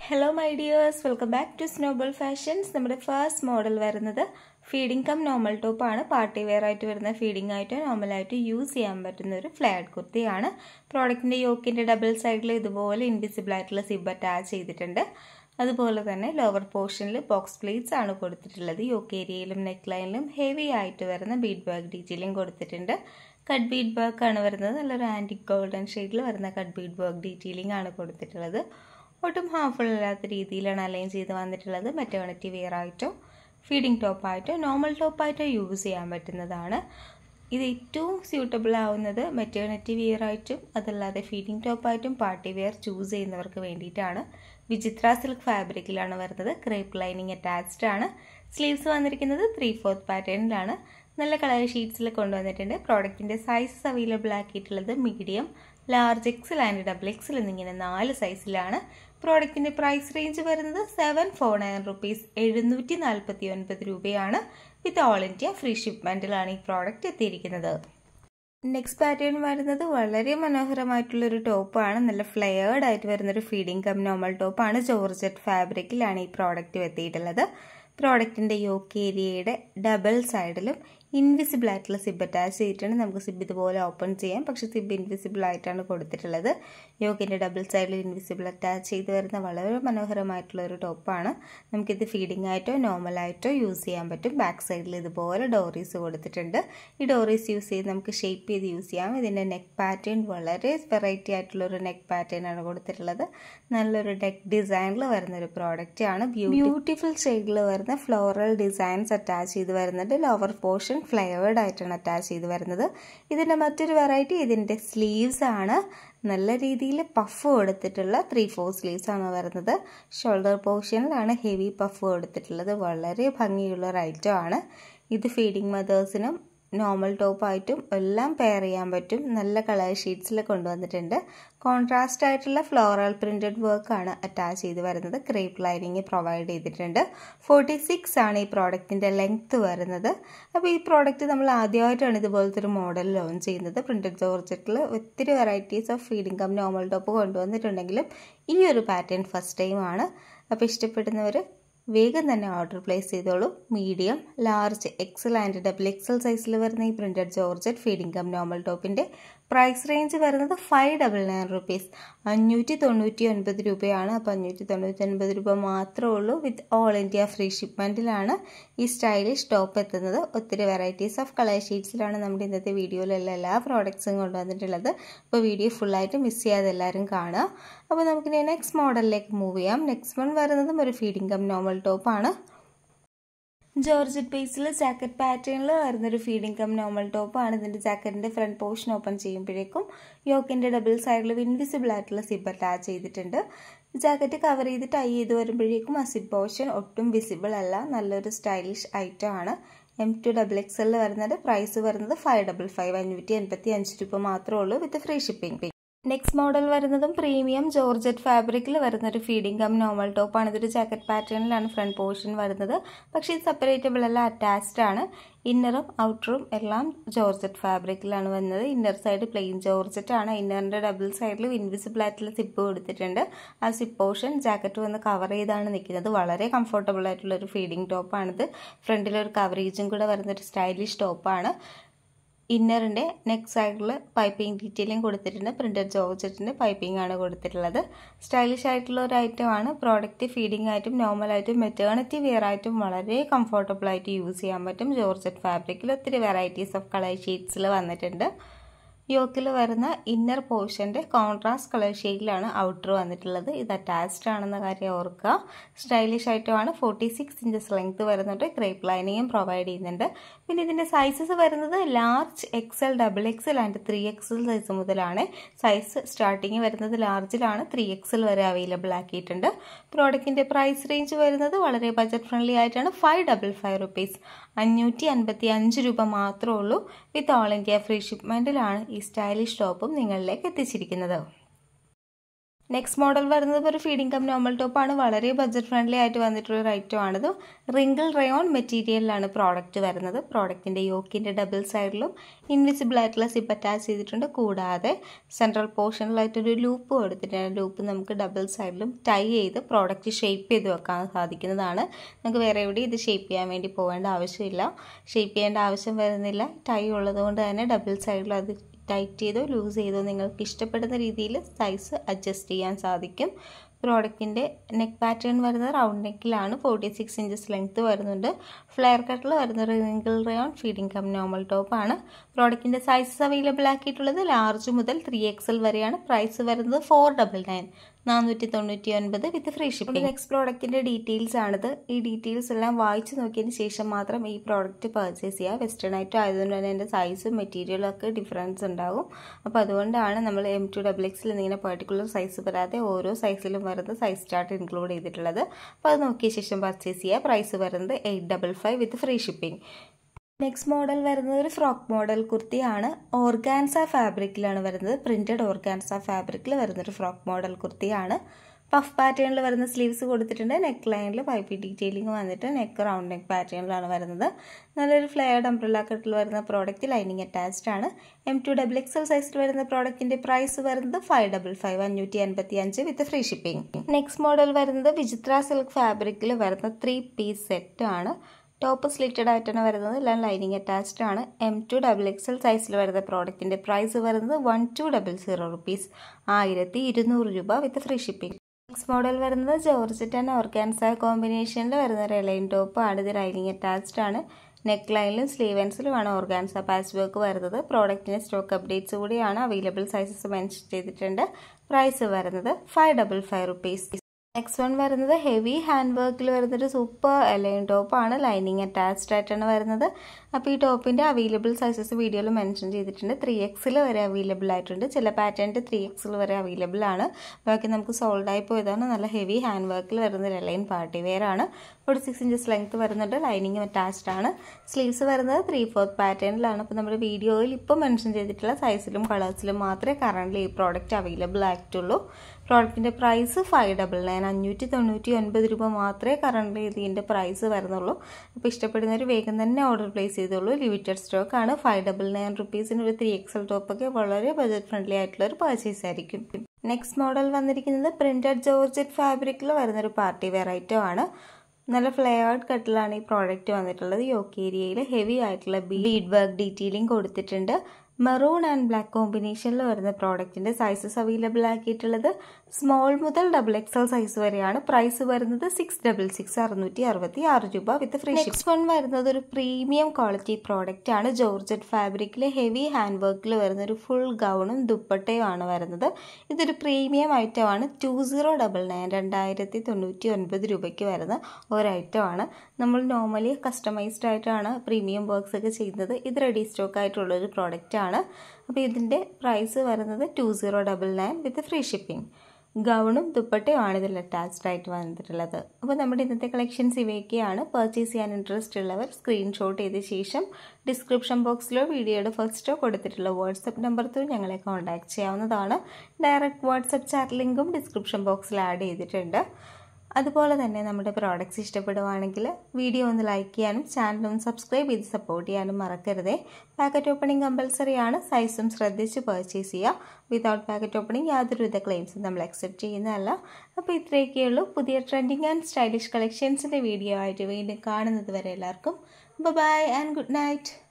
hello my dears welcome back to Snowball Fashions നമ്മുടെ first model വരുന്നത് feeding cum normal ടോപ്പാണ് party wear ആയിട്ട് വരുന്ന ഫീഡിംഗ് ആയിട്ടോ നോർമലായിട്ട് യൂസ് ചെയ്യാൻ പറ്റുന്ന ഒരു ഫ്ലാറ്റ് കുർത്തിയാണ് പ്രോഡക്റ്റിൻ്റെ യോക്കിൻ്റെ ഡബിൾ സൈഡിൽ ഇതുപോലെ ഇൻവിസിബിൾ ആയിട്ടുള്ള സിബ് അറ്റാച്ച് ചെയ്തിട്ടുണ്ട് അതുപോലെ തന്നെ ലോവർ പോർഷനിൽ ബോക്സ് പ്ലേറ്റ്സ് ആണ് കൊടുത്തിട്ടുള്ളത് യോക്ക് ഏരിയയിലും നെക്ക് ലൈനിലും ഹെവി ആയിട്ട് വരുന്ന ബീഡ് ബാഗ് ഡീറ്റെയിലിംഗ് കൊടുത്തിട്ടുണ്ട് കട്ട് ബീഡ് വർക്ക് ആണ് വരുന്നത് നല്ലൊരു ആൻറ്റിക് ഗോൾഡൻ ഷെയ്ഡിൽ വരുന്ന കട്ട് ബീഡ് വർക്ക് ഡീറ്റെയിലിംഗ് ആണ് കൊടുത്തിട്ടുള്ളത് ഒട്ടും ഹാർംഫുൾ അല്ലാത്ത രീതിയിലാണ് അലൈൻ ചെയ്ത് വന്നിട്ടുള്ളത് മെറ്റേണിറ്റി വെയർ ആയിട്ടോ ഫീഡിംഗ് ടോപ്പായിട്ടോ നോർമൽ ടോപ്പായിട്ടോ യൂസ് ചെയ്യാൻ പറ്റുന്നതാണ് ഇത് ഏറ്റവും സ്യൂട്ടബിൾ ആവുന്നത് മെറ്റേണിറ്റി വെയർ ആയിട്ടും അതല്ലാതെ ഫീഡിംഗ് ടോപ്പായിട്ടും പാർട്ടി വെയർ ചൂസ് ചെയ്യുന്നവർക്ക് വേണ്ടിയിട്ടാണ് വിചിത്ര സിൽക്ക് ഫാബ്രിക്കിലാണ് വരുന്നത് ക്രേപ്പ് ലൈനിങ് അറ്റാച്ച്ഡ് ആണ് സ്ലീവ്സ് വന്നിരിക്കുന്നത് ത്രീ ഫോർത്ത് പാറ്റേണിലാണ് നല്ല കളർ ഷീറ്റ്സിൽ കൊണ്ടുവന്നിട്ടുണ്ട് പ്രോഡക്റ്റിൻ്റെ സൈസസ് അവൈലബിൾ ആക്കിയിട്ടുള്ളത് medium large XL and double XL എന്നിങ്ങനെ നാല് സൈസിലാണ് പ്രോഡക്റ്റിൻ്റെ പ്രൈസ് റേഞ്ച് വരുന്നത് സെവൻ ഫോർ നയൻ റുപ്പീസ് എഴുന്നൂറ്റി നാൽപ്പത്തി ഒൻപത് രൂപയാണ് വിത്ത് ഓൾ ഇന്ത്യ ഫ്രീ ഷിപ്മെൻറ്റിലാണ് ഈ പ്രോഡക്റ്റ് എത്തിയിരിക്കുന്നത് നെക്സ്റ്റ് പാറ്റേൺ വരുന്നത് വളരെ മനോഹരമായിട്ടുള്ളൊരു ടോപ്പാണ് നല്ല ഫ്ലെയേർഡ് ആയിട്ട് വരുന്നൊരു ഫീഡിംഗ് കം നോർമൽ ടോപ്പാണ് ജോർജറ്റ് ഫാബ്രിക്കിലാണ് ഈ പ്രോഡക്റ്റ് എത്തിയിട്ടുള്ളത് പ്രോഡക്റ്റിൻ്റെ യോക്ക് ഏരിയയുടെ ഡബിൾ സൈഡിലും ഇൻവിസിബിൾ ആയിട്ടുള്ള സിബ് അറ്റാച്ച് ചെയ്തിട്ടുണ്ട് നമുക്ക് സിബ് ഇതുപോലെ ഓപ്പൺ ചെയ്യാം പക്ഷേ സിബ് ഇൻവിസിബിൾ ആയിട്ടാണ് കൊടുത്തിട്ടുള്ളത് യോക്കിൻ്റെ ഡബിൾ സൈഡിൽ ഇൻവിസിബിൾ അറ്റാച്ച് ചെയ്ത് വരുന്ന വളരെ മനോഹരമായിട്ടുള്ള ഒരു ടോപ്പാണ് നമുക്കിത് ഫീഡിംഗ് ആയിട്ടോ നോർമലായിട്ടോ യൂസ് ചെയ്യാൻ പറ്റും ബാക്ക് സൈഡിൽ ഇതുപോലെ ഡോറീസ് കൊടുത്തിട്ടുണ്ട് ഈ ഡോറീസ് യൂസ് ചെയ്ത് നമുക്ക് ഷേപ്പ് ചെയ്ത് യൂസ് ചെയ്യാം ഇതിൻ്റെ നെക്ക് പാറ്റേൺ വളരെ വെറൈറ്റി ആയിട്ടുള്ള ഒരു നെക്ക് പാറ്റേൺ ആണ് കൊടുത്തിട്ടുള്ളത് നല്ലൊരു നെക്ക് ഡിസൈനിൽ വരുന്ന ഒരു പ്രോഡക്റ്റ് ആണ് ബ്യൂട്ടിഫുൾ ഷെയ്ഡിൽ വരുന്ന ഫ്ലോറൽ ഡിസൈൻസ് അറ്റാച്ച് ചെയ്ത് വരുന്നുണ്ട് ലോവർ പോർഷൻ ഫ്ലേവേർഡ് ആയിട്ടാണ് അറ്റാച്ച് ചെയ്ത് വരുന്നത് ഇതിൻ്റെ മറ്റൊരു വെറൈറ്റി ഇതിൻ്റെ സ്ലീവ്സ് ആണ് നല്ല രീതിയിൽ പഫ് കൊടുത്തിട്ടുള്ള ത്രീ ഫോർ സ്ലീവ്സ് ആണ് വരുന്നത് ഷോൾഡർ പോർഷനിലാണ് ഹെവി പഫ് കൊടുത്തിട്ടുള്ളത് വളരെ ഭംഗിയുള്ള ഒരു ഐറ്റം ആണ് ഇത് ഫീഡിങ് മദേഴ്സിനും നോർമൽ ടോപ്പായിട്ടും എല്ലാം പെയർ ചെയ്യാൻ പറ്റും നല്ല കളർ ഷീറ്റ്സിൽ കൊണ്ടുവന്നിട്ടുണ്ട് കോൺട്രാസ്റ്റ് ആയിട്ടുള്ള ഫ്ലോറൽ പ്രിൻറ്റഡ് വർക്കാണ് അറ്റാച്ച് ചെയ്ത് വരുന്നത് ക്രേപ്പ് ലൈനിങ് പ്രൊവൈഡ് ചെയ്തിട്ടുണ്ട് ഫോർട്ടി സിക്സ് ആണ് ഈ പ്രോഡക്റ്റിൻ്റെ ലെങ്ത്ത് വരുന്നത് അപ്പോൾ ഈ പ്രോഡക്റ്റ് നമ്മൾ ആദ്യമായിട്ടാണ് ഇതുപോലത്തെ ഒരു മോഡൽ ലോഞ്ച് ചെയ്യുന്നത് പ്രിൻറ്റഡ് ജോർജറ്റിൽ ഒത്തിരി varieties of feeding cum normal top കൊണ്ടുവന്നിട്ടുണ്ടെങ്കിലും ഈ ഒരു പാറ്റേൺ ഫസ്റ്റ് ടൈമാണ് അപ്പോൾ ഇഷ്ടപ്പെടുന്നവർ വേഗം തന്നെ ഓർഡർ പ്ലേസ് ചെയ്തോളൂ medium large XL and double XL സൈസിൽ വരുന്ന ഈ printed georgette feeding cum normal ടോപ്പിൻ്റെ പ്രൈസ് റേഞ്ച് വരുന്നത് ഫൈവ് ഡബിൾ നയൻ റുപ്പീസ് അഞ്ഞൂറ്റി തൊണ്ണൂറ്റി ഒൻപത് രൂപയാണ് അപ്പോൾ അഞ്ഞൂറ്റി തൊണ്ണൂറ്റി ഒൻപത് രൂപ മാത്രമേ ഉള്ളൂ വിത്ത് ഓൾ ഇന്ത്യ ഫ്രീ ഷിപ്മെൻറ്റിലാണ് ഈ സ്റ്റൈലിഷ് ടോപ്പ് എത്തുന്നത് ഒത്തിരി വെറൈറ്റീസ് ഓഫ് കളർ ഷീറ്റ്സിലാണ് നമ്മുടെ ഇന്നത്തെ വീഡിയോയിലുള്ള എല്ലാ പ്രോഡക്ട്സും കൊണ്ടുവന്നിട്ടുള്ളത് അപ്പോൾ വീഡിയോ ഫുള്ളായിട്ട് മിസ് ചെയ്യാതെ എല്ലാവരും കാണുക അപ്പോൾ നമുക്കിനി നെക്സ്റ്റ് മോഡലിലേക്ക് മൂവ് ചെയ്യാം നെക്സ്റ്റ് വൺ വരുന്നതും ഒരു ഫീഡിംഗ് കം നോർമൽ ടോപ്പാണ് ജോർജറ്റ് ബേസിൽ ജാക്കറ്റ് പാറ്റേണിൽ വരുന്നൊരു ഫീഡിംഗ് കം നോർമൽ ടോപ്പാണ് ഇതിൻ്റെ ജാക്കറ്റിൻ്റെ ഫ്രണ്ട് പോർഷൻ ഓപ്പൺ ചെയ്യുമ്പോഴേക്കും യോക്കിൻ്റെ ഡബിൾ സൈഡിൽ ഇൻവിസിബിൾ ആയിട്ടുള്ള സിബ് അറ്റാച്ച് ചെയ്തിട്ടുണ്ട് ജാക്കറ്റ് കവർ ചെയ്ത് ടൈ ചെയ്ത് വരുമ്പോഴേക്കും ആ സിബ് പോർഷൻ ഒട്ടും വിസിബിൾ അല്ല നല്ലൊരു സ്റ്റൈലിഷ് ഐറ്റം ആണ് എം ടു ഡബിൾ എക്സ് എല്ലിൽ വരുന്നത് പ്രൈസ് വരുന്നത് ഫൈവ് ഡബിൾ ഫൈവ് അഞ്ഞൂറ്റി എൺപത്തി അഞ്ച് രൂപ മാത്രമേ ഉള്ളൂ with free shipping next model വരുന്നതും പ്രീമിയം ജോർജറ്റ് ഫാബ്രിക്കിൽ വരുന്ന ഒരു ഫീഡിംഗ് കം നോർമൽ ടോപ്പാണ് ഇതൊരു ജാക്കറ്റ് പാറ്റേണിലാണ് ഫ്രണ്ട് പോർഷൻ വരുന്നത് പക്ഷേ ഇത് സെപ്പറേറ്റബിൾ അല്ല അറ്റാച്ച്ഡ് ആണ് ഇന്നറും ഔട്ടറും എല്ലാം ജോർജറ്റ് ഫാബ്രിക്കിലാണ് വന്നത് ഇന്നർ സൈഡ് പ്ലെയിൻ ജോർജറ്റ് ആണ് ഇന്നറിൻ്റെ ഡബിൾ സൈഡിൽ ഇൻവിസിബിൾ ആയിട്ടുള്ള സിപ്പ് കൊടുത്തിട്ടുണ്ട് ആ സിപ്പ് പോർഷൻ ജാക്കറ്റ് വന്ന് കവർ ചെയ്താണ് നിൽക്കുന്നത് വളരെ കംഫർട്ടബിൾ ആയിട്ടുള്ള ഒരു ഫീഡിംഗ് ടോപ്പാണിത് ഫ്രണ്ടിലൊരു കവറേജും കൂടെ വരുന്ന ഒരു സ്റ്റൈലിഷ് ടോപ്പാണ് ഇന്നറിൻ്റെ നെക്ക് സൈഡിൽ പൈപ്പിംഗ് ഡീറ്റെയിലിംഗ് കൊടുത്തിട്ടുണ്ട് പ്രിൻറ്റഡ് ജോർജറ്റിൻ്റെ പൈപ്പിംഗ് ആണ് കൊടുത്തിട്ടുള്ളത് സ്റ്റൈലിഷ് ആയിട്ടുള്ള ഒരു ഐറ്റം ആണ് പ്രോഡക്റ്റ് ഫീഡിംഗ് ആയിട്ടും നോർമൽ ആയിട്ടും മെറ്റേണിറ്റി വെയർ ആയിട്ടും വളരെ കംഫർട്ടബിൾ ആയിട്ട് യൂസ് ചെയ്യാൻ പറ്റും ജോർജറ്റ് ഫാബ്രിക്കിൽ ഒത്തിരി വെറൈറ്റീസ് ഓഫ് കളർ ഷീറ്റ്സിൽ വന്നിട്ടുണ്ട് യോക്കിൽ വരുന്ന ഇന്നർ പോർഷൻ്റെ കോൺട്രാസ്റ്റ് കളർ ഷെയ്ഡിലാണ് ഔട്ടർ വന്നിട്ടുള്ളത് ഇത് അറ്റാച്ച്ഡ് ആണെന്ന കാര്യം ഓർക്കുക സ്റ്റൈലിഷ് ആയിട്ടുമാണ് ഫോർട്ടി സിക്സ് ഇഞ്ചസ് ലെങ്ത് വരുന്നുണ്ട് ക്രേപ്പ് ലൈനിങ്ങും പ്രൊവൈഡ് ചെയ്യുന്നുണ്ട് പിന്നെ ഇതിൻ്റെ സൈസസ് വരുന്നത് large XL double XL and three XL size മുതലാണ് സൈസ് സ്റ്റാർട്ടിങ് വരുന്നത് ലാർജിലാണ് ത്രീ എക്സൽ വരെ അവൈലബിൾ ആക്കിയിട്ടുണ്ട് പ്രോഡക്റ്റിൻ്റെ പ്രൈസ് റേഞ്ച് വരുന്നത് വളരെ ബജറ്റ് ഫ്രണ്ട്ലി ആയിട്ടാണ് ഫൈവ് ഡബിൾ ഫൈവ് റുപ്പീസ് അഞ്ഞൂറ്റി അൻപത്തി അഞ്ച് രൂപ മാത്രമേ ഉള്ളൂ വിത്ത് ഓൾ ഇന്ത്യ ഫ്രീ ഷിപ്മെൻറ്റിലാണ് ഈ സ്റ്റൈലിഷ് ടോപ്പും നിങ്ങളിലേക്ക് എത്തിച്ചിരിക്കുന്നത് നെക്സ്റ്റ് മോഡൽ വരുന്നത് ഒരു ഫീഡിംഗ് കം നോർമൽ ടോപ്പാണ് വളരെ ബഡ്ജറ്റ് ഫ്രണ്ട്ലി ആയിട്ട് വന്നിട്ടുള്ള ഒരു ഐറ്റം ആണിത് റിങ്കിൾ റയോൺ മെറ്റീരിയലിലാണ് പ്രോഡക്റ്റ് വരുന്നത് പ്രോഡക്റ്റിൻ്റെ യോക്കിൻ്റെ ഡബിൾ സൈഡിലും ഇൻവിസിബിൾ ആയിട്ടുള്ള സിപ്പ് അറ്റാച്ച് ചെയ്തിട്ടുണ്ട് കൂടാതെ സെൻട്രൽ പോർഷനിലായിട്ടൊരു ലൂപ്പ് കൊടുത്തിട്ടുണ്ട് ലൂപ്പ് നമുക്ക് ഡബിൾ സൈഡിലും ടൈ ചെയ്ത് പ്രോഡക്റ്റ് ഷേപ്പ് ചെയ്ത് വെക്കാൻ സാധിക്കുന്നതാണ് നമുക്ക് വേറെ എവിടെയും ഇത് ഷേപ്പ് ചെയ്യാൻ വേണ്ടി പോകേണ്ട ആവശ്യമില്ല ഷേപ്പ് ചെയ്യേണ്ട ആവശ്യം വരുന്നില്ല ടൈ ഉള്ളതുകൊണ്ട് തന്നെ ഡബിൾ സൈഡിൽ അത് ടൈറ്റ് ചെയ്തോ ലൂസ് ചെയ്തോ നിങ്ങൾക്ക് ഇഷ്ടപ്പെടുന്ന രീതിയിൽ സൈസ് അഡ്ജസ്റ്റ് ചെയ്യാൻ സാധിക്കും പ്രോഡക്റ്റിൻ്റെ നെക്ക് പാറ്റേൺ വരുന്നത് റൗണ്ട് നെക്കിലാണ് ഫോർട്ടി സിക്സ് ഇഞ്ചസ് ലെങ്ത്ത് വരുന്നുണ്ട് ഫ്ലെയർ കട്ടിൽ വരുന്ന wrinkle rayon feeding cum normal ടോപ്പാണ് പ്രോഡക്റ്റിൻ്റെ സൈസസ് അവൈലബിൾ ആക്കിയിട്ടുള്ളത് ലാർജ് മുതൽ ത്രീ എക്സൽ വരെയാണ് പ്രൈസ് വരുന്നത് ഫോർ ഡബിൾ നയൻ നാനൂറ്റി തൊണ്ണൂറ്റി ഒൻപത് വിത്ത് ഫ്രീ ഷിപ്പിംഗ് നെക്സ്റ്റ് പ്രോഡക്റ്റിൻ്റെ ഡീറ്റെയിൽസ് ആണിത് ഈ ഡീറ്റെയിൽസ് എല്ലാം വായിച്ചു നോക്കിയതിന് ശേഷം മാത്രം ഈ പ്രോഡക്റ്റ് പർച്ചേസ് ചെയ്യുക വെസ്റ്റേൺ ഐറ്റം ആയതുകൊണ്ട് തന്നെ എൻ്റെ സൈസും മെറ്റീരിയലും ഒക്കെ ഡിഫറൻസ് ഉണ്ടാവും അപ്പോൾ അതുകൊണ്ടാണ് നമ്മൾ എം ടു ഡബിൾ എക്സിൽ ഇങ്ങനെ പെർട്ടിക്കുലർ സൈസ് വരാതെ ഓരോ സൈസിലും വരുന്ന സൈസ് ചാർട്ട് ഇൻക്ലൂഡ് ചെയ്തിട്ടുള്ളത് അപ്പോൾ അത് നോക്കിയ ശേഷം പർച്ചേസ് ചെയ്യുക പ്രൈസ് വരുന്നത് eight double five with free shipping next model വരുന്നത് ഒരു ഫ്രോക്ക് മോഡൽ കുർത്തിയാണ് ഓർഗാൻസ ഫാബ്രിക്കിലാണ് വരുന്നത് പ്രിന്റഡ് ഓർഗാൻസ ഫാബ്രിക്കിൽ വരുന്നൊരു ഫ്രോക്ക് മോഡൽ കുർത്തിയാണ് പഫ് പാറ്റേണിൽ വരുന്ന സ്ലീവ്സ് കൊടുത്തിട്ടുണ്ട് നെക്ക് ലൈനിൽ പൈപ്പി ഡീറ്റെയിലിംഗ് വന്നിട്ട് നെക്ക് റൗണ്ട് നെക്ക് പാറ്റേണിലാണ് വരുന്നത് നല്ലൊരു ഫ്ലെയർഡ് അംബ്രല്ല കട്ടിൽ വരുന്ന പ്രോഡക്റ്റ് ലൈനിങ് അറ്റാച്ച്ഡ് ആണ് എം ടു ഡബിൾ എക്സൽ സൈസിൽ വരുന്ന പ്രോഡക്റ്റിന്റെ പ്രൈസ് വരുന്നത് ഫൈവ് ഡബിൾ ഫൈവ് അഞ്ഞൂറ്റി അൻപത്തി അഞ്ച് with free shipping next model വരുന്നത് വിചിത്ര സിൽക്ക് ഫാബ്രിക്കിൽ വരുന്ന ത്രീ പീസ് സെറ്റ് ആണ് ടോപ്പ് സ്ലിറ്റഡ് ആയിട്ടാണ് വരുന്നത് എല്ലാം ലൈനിങ് അറ്റാച്ച്ഡ് ആണ് എം ടു ഡബിൾ എക്സൽ സൈസിൽ വരുന്ന പ്രോഡക്റ്റിൻ്റെ പ്രൈസ് വരുന്നത് one two double zero rupees ആയിരത്തി ഇരുന്നൂറ് രൂപ with free shipping next model വരുന്നത് ജോർജറ്റ് ആൻഡ് ഓർഗാൻസ കോമ്പിനേഷനിൽ വരുന്ന ഒരു എലൈൻ ടോപ്പ് ആണ് ഇത് ലൈനിങ് അറ്റാച്ച്ഡ് ആണ് നെക്ക് ലൈനിലും സ്ലീവൻസിലുമാണ് ഓർഗാൻസ പാച്ച് വർക്ക് വരുന്നത് പ്രോഡക്റ്റിന് സ്റ്റോക്ക് അപ്ഡേറ്റ്സ് കൂടിയാണ് അവൈലബിൾ സൈസസ് മെൻഷൻ ചെയ്തിട്ടുണ്ട് പ്രൈസ് വരുന്നത് five double five rupees next one വരുന്നത് ഹെവി ഹാൻഡ് വർക്കിൽ വരുന്നൊരു സൂപ്പർ എലൈൻ ടോപ്പാണ് ലൈനിങ് അറ്റാച്ച്ഡ് ആയിട്ടാണ് വരുന്നത് അപ്പോൾ ഈ ടോപ്പിൻ്റെ അവൈലബിൾ സൈസസ് വീഡിയോയിൽ മെൻഷൻ ചെയ്തിട്ടുണ്ട് ത്രീ എക്സിൽ വരെ അവൈലബിൾ ആയിട്ടുണ്ട് ചില പാറ്റേണിൻ്റെ ത്രീ എക്സിൽ വരെ അവൈലബിൾ ആണ് ബാക്കി നമുക്ക് സോൾഡ് ആയി പോയതാണ് നല്ല ഹെവി ഹാൻഡ് വർക്കിൽ വരുന്ന ഒരു എലൈൻ പാർട്ടി വെയർ ആണ് ഫോർട്ടി സിക്സ് ഇഞ്ചസ് ലെങ്ത് വരുന്നുണ്ട് ലൈനിങ്ങും അറ്റാച്ച്ഡ് ആണ് സ്ലീവ്സ് വരുന്നത് ത്രീ ഫോർത്ത് പാറ്റേണിലാണ് അപ്പോൾ നമ്മുടെ വീഡിയോയിൽ ഇപ്പോൾ മെൻഷൻ ചെയ്തിട്ടുള്ള സൈസിലും കളേഴ്സിലും മാത്രമേ കറൻ്റ് ഈ പ്രോഡക്റ്റ് അവൈലബിൾ ആയിട്ടുള്ളൂ പ്രോഡക്റ്റിൻ്റെ പ്രൈസ് ഫൈവ് ഡബിൾ നയൻ അഞ്ഞൂറ്റി തൊണ്ണൂറ്റി ഒൻപത് രൂപ മാത്രമേ കറണ്ട് ഇതിൻ്റെ പ്രൈസ് വരുന്നുള്ളൂ അപ്പോൾ ഇഷ്ടപ്പെടുന്നവർ വേഗം തന്നെ ഓർഡർ പ്ലേസ് ചെയ്തോളൂ ലിമിറ്റഡ് സ്റ്റോക്ക് ആണ് ഫൈവ് ഡബിൾ നയൻ റുപ്പീസിന് ഒരു ത്രീ എക്സൽ ടോപ്പൊക്കെ വളരെ ബജറ്റ് ഫ്രണ്ട്ലി ആയിട്ടുള്ള ഒരു പർച്ചേസ് ആയിരിക്കും നെക്സ്റ്റ് മോഡൽ വന്നിരിക്കുന്നത് പ്രിന്റഡ് ജോർജറ്റ് ഫാബ്രിക്കിൽ വരുന്നൊരു പാർട്ടി വെയർ ഐറ്റം ആണ് നല്ല ഫ്ലെയർഡ് കട്ടിലാണ് ഈ പ്രോഡക്റ്റ് വന്നിട്ടുള്ളത് യോക്ക് ഏരിയയിൽ ഹെവി ആയിട്ടുള്ള ബീഡ് വർക്ക് ഡീറ്റെയിലിംഗ് കൊടുത്തിട്ടുണ്ട് മെറൂൺ ആൻഡ് ബ്ലാക്ക് കോമ്പിനേഷനിൽ വരുന്ന പ്രോഡക്റ്റിന്റെ സൈസസ് അവൈലബിൾ ആക്കിയിട്ടുള്ളത് സ്മോൾ മുതൽ ഡബിൾ എക്സൽ സൈസ് വരെയാണ് പ്രൈസ് വരുന്നത് സിക്സ് ഡബിൾ സിക്സ് അറുന്നൂറ്റി അറുപത്തി ആറ് രൂപ വിത്ത് ഫ്രീ നെക്സ്റ്റ് വൺ വരുന്നത് ഒരു പ്രീമിയം ക്വാളിറ്റി പ്രോഡക്റ്റ് ആണ് ജോർജറ്റ് ഫാബ്രിക്കിൽ ഹെവി ഹാൻഡ് വർക്കിൽ വരുന്ന ഒരു ഫുൾ ഗൗണും ദുപ്പട്ടയും ആണ് വരുന്നത് ഇതൊരു പ്രീമിയം ഐറ്റം ആണ് ടു സീറോ ഡബിൾ നയൻ രണ്ടായിരത്തി തൊണ്ണൂറ്റി ഒൻപത് രൂപയ്ക്ക് വരുന്ന ഒരു ഐറ്റം ആണ് നമ്മൾ നോർമലി കസ്റ്റമൈസ്ഡ് ആയിട്ടാണ് പ്രീമിയം വർക്ക്സ് ഒക്കെ ചെയ്യുന്നത് ഇത് റെഡി സ്റ്റോക്ക് ആയിട്ടുള്ള ഒരു പ്രോഡക്റ്റ് ആണ് അപ്പോൾ ഇതിൻ്റെ പ്രൈസ് വരുന്നത് two zero double nine with free shipping ഗൗണും ദുപ്പട്ടയും ആണ് ഇതിൽ അറ്റാച്ച്ഡ് ആയിട്ട് വന്നിട്ടുള്ളത് അപ്പോൾ നമ്മുടെ ഇന്നത്തെ കളക്ഷൻസ് ഇവയൊക്കെയാണ് പർച്ചേസ് ചെയ്യാൻ ഇൻട്രസ്റ്റ് ഉള്ളവർ സ്ക്രീൻഷോട്ട് ചെയ്ത ശേഷം ഡിസ്ക്രിപ്ഷൻ ബോക്സിലോ വീഡിയോയുടെ ഫസ്റ്റോ കൊടുത്തിട്ടുള്ള വാട്സപ്പ് നമ്പർ ത്രൂ ഞങ്ങളെ കോൺടാക്ട് ചെയ്യാവുന്നതാണ് ഡയറക്റ്റ് വാട്സപ്പ് ചാറ്റ് ലിങ്കും ഡിസ്ക്രിപ്ഷൻ ബോക്സിൽ ആഡ് ചെയ്തിട്ടുണ്ട് അതുപോലെ തന്നെ നമ്മുടെ പ്രോഡക്റ്റ്സ് ഇഷ്ടപ്പെടുവാണെങ്കിൽ വീഡിയോ ഒന്ന് ലൈക്ക് ചെയ്യാനും ചാനൽ ഒന്ന് സബ്സ്ക്രൈബ് ചെയ്ത് സപ്പോർട്ട് ചെയ്യാനും മറക്കരുതേ പാക്കറ്റ് ഓപ്പണിംഗ് കമ്പൽസറി ആണ് സൈസും ശ്രദ്ധിച്ച് പർച്ചേസ് ചെയ്യുക വിതൗട്ട് പാക്കറ്റ് ഓപ്പണിംഗ് യാതൊരുവിധ ക്ലെയിംസും നമ്മൾ അക്സെപ്റ്റ് ചെയ്യുന്നതല്ല അപ്പോൾ ഇത്രയൊക്കെയുള്ളൂ പുതിയ ട്രെൻഡിങ് ആൻഡ് സ്റ്റൈലിഷ് കളക്ഷൻസിൻ്റെ വീഡിയോ ആയിട്ട് വീണ്ടും കാണുന്നത് വരെ എല്ലാവർക്കും ബൈ ആൻഡ് ഗുഡ് നൈറ്റ്